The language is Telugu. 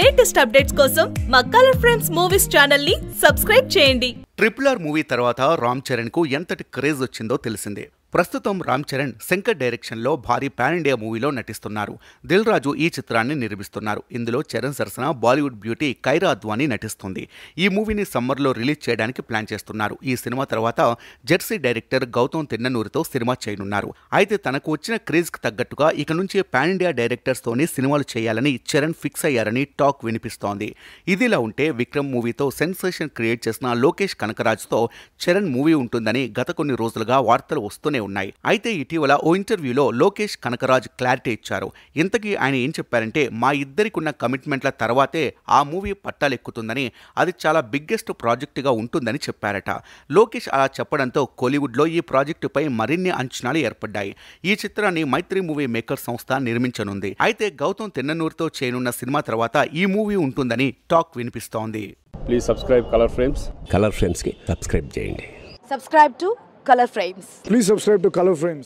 లేటెస్ట్ అప్డేట్స్ కోసం మా కలర్ ఫ్రెండ్స్ మూవీస్ ఛానల్ ని సబ్స్క్రైబ్ చేయండి ట్రిపుల్ ఆర్ మూవీ తర్వాత రామ్ చరణ్ కు ఎంతటి క్రేజ్ వచ్చిందో తెలిసిందే ప్రస్తుతం రామ్ చరణ్ శంకర్ డైరెక్షన్ లో భారీ పాన్ ఇండియా మూవీలో నటిస్తున్నారు దిల్ రాజు ఈ చిత్రాన్ని నిర్మిస్తున్నారు ఇందులో చరణ్ సరసన బాలీవుడ్ బ్యూటీ కైరా అద్వానీ నటిస్తుంది ఈ మూవీని సమ్మర్లో రిలీజ్ చేయడానికి ప్లాన్ చేస్తున్నారు ఈ సినిమా తర్వాత జెర్సీ డైరెక్టర్ గౌతమ్ తిన్ననూరితో సినిమా చేయనున్నారు అయితే తనకు వచ్చిన క్రేజ్ కి తగ్గట్టుగా ఇక నుంచి పాన్ ఇండియా డైరెక్టర్స్ తోనే సినిమాలు చేయాలని చరణ్ ఫిక్స్ అయ్యారని టాక్ వినిపిస్తోంది ఇదిలా ఉంటే విక్రమ్ మూవీతో సెన్సేషన్ క్రియేట్ చేసిన లోకేష్ కనకరాజ్తో చరణ్ మూవీ ఉంటుందని గత కొన్ని రోజులుగా వార్తలు వస్తూనే ఉన్నాయి అయితే ఇటీవల ఓ ఇంటర్వ్యూలో లోకేష్ కనకరాజ్ క్లారిటీ ఇచ్చారు ఇంతకీ ఆయన ఏం చెప్పారంటే మా ఇద్దరికి ఉన్న కమిట్మెంట్ల తర్వాతే ఆ మూవీ పట్టాలెక్కుతుందని అది చాలా బిగ్గెస్ట్ ప్రాజెక్టుగా ఉంటుందని చెప్పారట లోకేష్ అలా చెప్పడంతో కోలీవుడ్లో ఈ ప్రాజెక్టుపై మరిన్ని అంచనాలు ఏర్పడ్డాయి ఈ చిత్రాన్ని మైత్రి మూవీ మేకర్ సంస్థ నిర్మించనుంది అయితే గౌతమ్ తిన్ననూరుతో చేయనున్న సినిమా తర్వాత ఈ మూవీ ఉంటుందని టాక్ వినిపిస్తోంది please subscribe colour frames colour ఫ్రేమ్స్కి సబ్స్క్రైబ్ చేయండి subscribe to color frames Please subscribe to Color Frames.